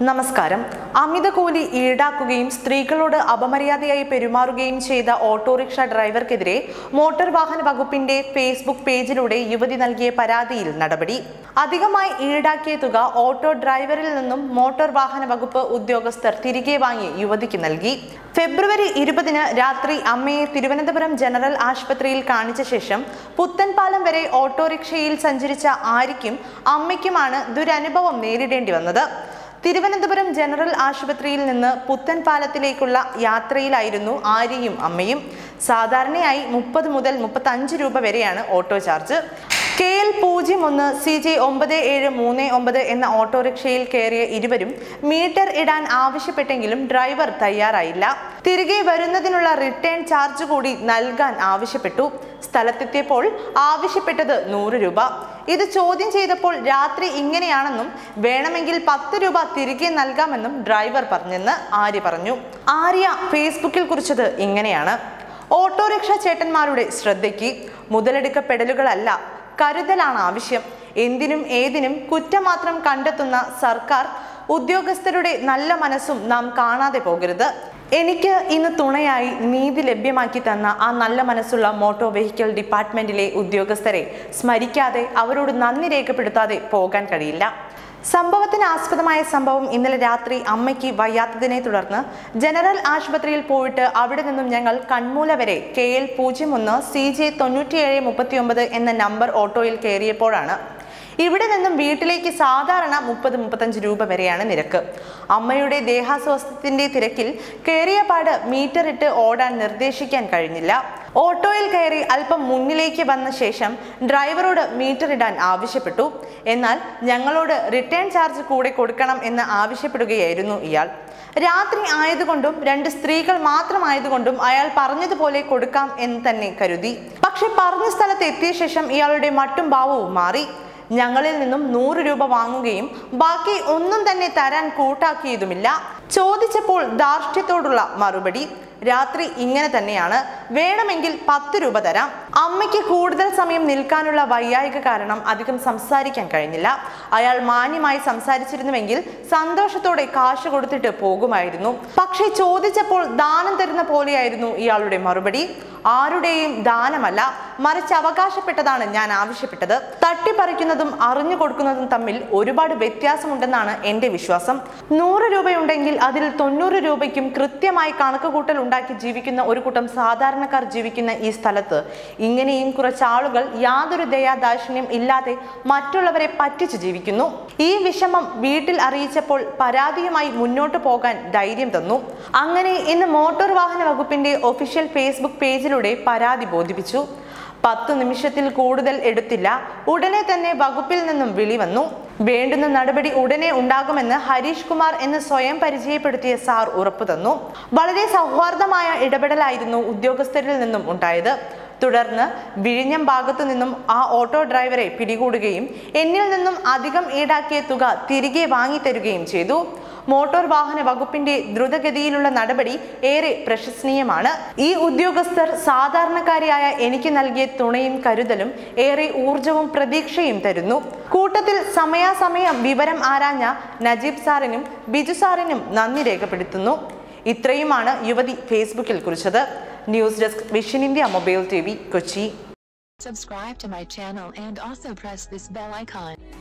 നമസ്കാരം അമിത കൂലി ഈടാക്കുകയും സ്ത്രീകളോട് അപമര്യാദയായി പെരുമാറുകയും ചെയ്ത ഓട്ടോറിക്ഷ ഡ്രൈവർക്കെതിരെ മോട്ടോർ വാഹന വകുപ്പിന്റെ ഫേസ്ബുക്ക് പേജിലൂടെ യുവതി നൽകിയ പരാതിയിൽ നടപടി അധികമായി ഈടാക്കിയ തുക ഓട്ടോ ഡ്രൈവറിൽ നിന്നും മോട്ടോർ വാഹന വകുപ്പ് ഉദ്യോഗസ്ഥർ തിരികെ വാങ്ങി യുവതിക്ക് നൽകി ഫെബ്രുവരി ഇരുപതിന് രാത്രി അമ്മയെ തിരുവനന്തപുരം ജനറൽ ആശുപത്രിയിൽ കാണിച്ച ശേഷം പുത്തൻപാലം വരെ ഓട്ടോറിക്ഷയിൽ സഞ്ചരിച്ച ആര്യയ്ക്കും അമ്മയ്ക്കുമാണ് ദുരനുഭവം നേരിടേണ്ടി വന്നത് തിരുവനന്തപുരം ജനറൽ ആശുപത്രിയിൽ നിന്ന് പുത്തൻപാലത്തിലേക്കുള്ള യാത്രയിലായിരുന്നു ആര്യയും അമ്മയും സാധാരണയായി മുപ്പത് മുതൽ മുപ്പത്തഞ്ച് രൂപ വരെയാണ് ഓട്ടോ ചാർജ് കെ എൽ പൂജ്യം ഒന്ന് സി ജെ ഒമ്പത് ഏഴ് മൂന്ന് ഒമ്പത് എന്ന ഓട്ടോറിക്ഷയിൽ കയറിയ ഇരുവരും മീറ്റർ ഇടാൻ ആവശ്യപ്പെട്ടെങ്കിലും ഡ്രൈവർ തയ്യാറായില്ല തിരികെ വരുന്നതിനുള്ള റിട്ടേൺ ചാർജ് കൂടി നൽകാൻ ആവശ്യപ്പെട്ടു സ്ഥലത്തെത്തിയപ്പോൾ ആവശ്യപ്പെട്ടത് നൂറ് രൂപ ഇത് ചോദ്യം ചെയ്തപ്പോൾ രാത്രി ഇങ്ങനെയാണെന്നും വേണമെങ്കിൽ പത്ത് രൂപ തിരികെ നൽകാമെന്നും ഡ്രൈവർ പറഞ്ഞെന്ന് ആര്യ പറഞ്ഞു ആര്യ ഫേസ്ബുക്കിൽ കുറിച്ചത് ഇങ്ങനെയാണ് ഓട്ടോറിക്ഷ ചേട്ടന്മാരുടെ ശ്രദ്ധയ്ക്ക് മുതലെടുക്കപ്പെടലുകളല്ല കരുതലാണ് ആവശ്യം എന്തിനും ഏതിനും കുറ്റം മാത്രം കണ്ടെത്തുന്ന സർക്കാർ ഉദ്യോഗസ്ഥരുടെ നല്ല മനസ്സും നാം കാണാതെ പോകരുത് എനിക്ക് ഇന്ന് തുണയായി നീതി ലഭ്യമാക്കി തന്ന ആ നല്ല മനസ്സുള്ള മോട്ടോർ വെഹിക്കിൾ ഡിപ്പാർട്ട്മെന്റിലെ ഉദ്യോഗസ്ഥരെ സ്മരിക്കാതെ അവരോട് നന്ദി രേഖപ്പെടുത്താതെ പോകാൻ കഴിയില്ല സംഭവത്തിന് ആസ്പദമായ സംഭവം ഇന്നലെ രാത്രി അമ്മയ്ക്ക് വയ്യാത്തതിനെ തുടർന്ന് ജനറൽ ആശുപത്രിയിൽ പോയിട്ട് അവിടെ നിന്നും ഞങ്ങൾ കൺമൂല വരെ കെ എൽ പൂജ്യം ഒന്ന് സി ജെ തൊണ്ണൂറ്റിയേഴ് മുപ്പത്തിയൊമ്പത് എന്ന നമ്പർ ഓട്ടോയിൽ കയറിയപ്പോഴാണ് ഇവിടെ നിന്നും വീട്ടിലേക്ക് സാധാരണ മുപ്പത് മുപ്പത്തഞ്ച് രൂപ വരെയാണ് നിരക്ക് അമ്മയുടെ ദേഹാസ്വാസ്ഥ്യത്തിന്റെ തിരക്കിൽ കയറിയ പാട് മീറ്റർ ഇട്ട് ഓടാൻ നിർദ്ദേശിക്കാൻ കഴിഞ്ഞില്ല ഓട്ടോയിൽ കയറി അല്പം മുന്നിലേക്ക് വന്ന ശേഷം ഡ്രൈവറോട് മീറ്റർ ഇടാൻ ആവശ്യപ്പെട്ടു എന്നാൽ ഞങ്ങളോട് റിട്ടേൺ ചാർജ് കൂടെ കൊടുക്കണം എന്ന് ആവശ്യപ്പെടുകയായിരുന്നു ഇയാൾ രാത്രി ആയതുകൊണ്ടും രണ്ട് സ്ത്രീകൾ മാത്രമായതുകൊണ്ടും അയാൾ പറഞ്ഞതുപോലെ കൊടുക്കാം എന്ന് തന്നെ കരുതി പക്ഷെ പറഞ്ഞ സ്ഥലത്ത് എത്തിയ ശേഷം ഇയാളുടെ മട്ടും ഭാവവും മാറി ഞങ്ങളിൽ നിന്നും നൂറ് രൂപ വാങ്ങുകയും ബാക്കി ഒന്നും തന്നെ തരാൻ കൂട്ടാക്കിയതുമില്ല ചോദിച്ചപ്പോൾ ധാർഷ്ട്യത്തോടുള്ള മറുപടി രാത്രി ഇങ്ങനെ തന്നെയാണ് വേണമെങ്കിൽ പത്ത് രൂപ തരാം അമ്മയ്ക്ക് കൂടുതൽ സമയം നിൽക്കാനുള്ള വയ്യായിക കാരണം അധികം സംസാരിക്കാൻ കഴിഞ്ഞില്ല അയാൾ മാന്യമായി സംസാരിച്ചിരുന്നുവെങ്കിൽ സന്തോഷത്തോടെ കാശ് കൊടുത്തിട്ട് പോകുമായിരുന്നു പക്ഷേ ചോദിച്ചപ്പോൾ ദാനം തരുന്ന പോലെയായിരുന്നു ഇയാളുടെ മറുപടി ആരുടെയും ദാനമല്ല മറിച്ച് അവകാശപ്പെട്ടതാണ് ഞാൻ ആവശ്യപ്പെട്ടത് തട്ടിപ്പറിക്കുന്നതും അറിഞ്ഞു കൊടുക്കുന്നതും തമ്മിൽ ഒരുപാട് വ്യത്യാസമുണ്ടെന്നാണ് എന്റെ വിശ്വാസം നൂറ് രൂപയുണ്ടെങ്കിൽ അതിൽ തൊണ്ണൂറ് രൂപയ്ക്കും കൃത്യമായി കണക്കുകൂട്ടൽ ഉണ്ടാക്കി ജീവിക്കുന്ന ഒരു കൂട്ടം സാധാരണക്കാർ ജീവിക്കുന്ന ഈ സ്ഥലത്ത് ഇങ്ങനെയും കുറച്ച് ആളുകൾ യാതൊരു ദയാദാക്ഷിണ്യം ഇല്ലാതെ മറ്റുള്ളവരെ പറ്റിച്ചു ജീവിക്കുന്നു ഈ വിഷമം വീട്ടിൽ അറിയിച്ചപ്പോൾ പരാതിയുമായി മുന്നോട്ട് പോകാൻ ധൈര്യം തന്നു അങ്ങനെ ഇന്ന് മോട്ടോർ വാഹന വകുപ്പിന്റെ ഒഫീഷ്യൽ ഫേസ്ബുക്ക് പേജിലൂടെ പരാതി ബോധിപ്പിച്ചു പത്തു നിമിഷത്തിൽ കൂടുതൽ എടുത്തില്ല ഉടനെ തന്നെ വകുപ്പിൽ നിന്നും വിളി വന്നു വേണ്ടുന്ന നടപടി ഉടനെ ഉണ്ടാകുമെന്ന് ഹരീഷ് കുമാർ എന്ന് സ്വയം പരിചയപ്പെടുത്തിയ സാർ ഉറപ്പു തന്നു വളരെ സൗഹാർദ്ദമായ ഇടപെടലായിരുന്നു ഉദ്യോഗസ്ഥരിൽ നിന്നും ഉണ്ടായത് തുടർന്ന് വിഴിഞ്ഞം ഭാഗത്തു നിന്നും ആ ഓട്ടോ ഡ്രൈവറെ പിടികൂടുകയും എന്നിൽ നിന്നും അധികം ഈടാക്കിയ തുക തിരികെ വാങ്ങിത്തരുകയും ചെയ്തു മോട്ടോർ വാഹന വകുപ്പിന്റെ ദ്രുതഗതിയിലുള്ള നടപടി ഏറെ പ്രശംസനീയമാണ് ഈ ഉദ്യോഗസ്ഥർ സാധാരണക്കാരിയായ എനിക്ക് നൽകിയ തുണയും കരുതലും ഏറെ ഊർജവും പ്രതീക്ഷയും തരുന്നു കൂട്ടത്തിൽ സമയാസമയം വിവരം ആരാഞ്ഞ നജീബ് സാറിനും ബിജു സാറിനും നന്ദി രേഖപ്പെടുത്തുന്നു ഇത്രയുമാണ് യുവതി ഫേസ്ബുക്കിൽ കുറിച്ചത് news desk Vision India mobile T Kochi Subscribe to my channel and also press this bell icon.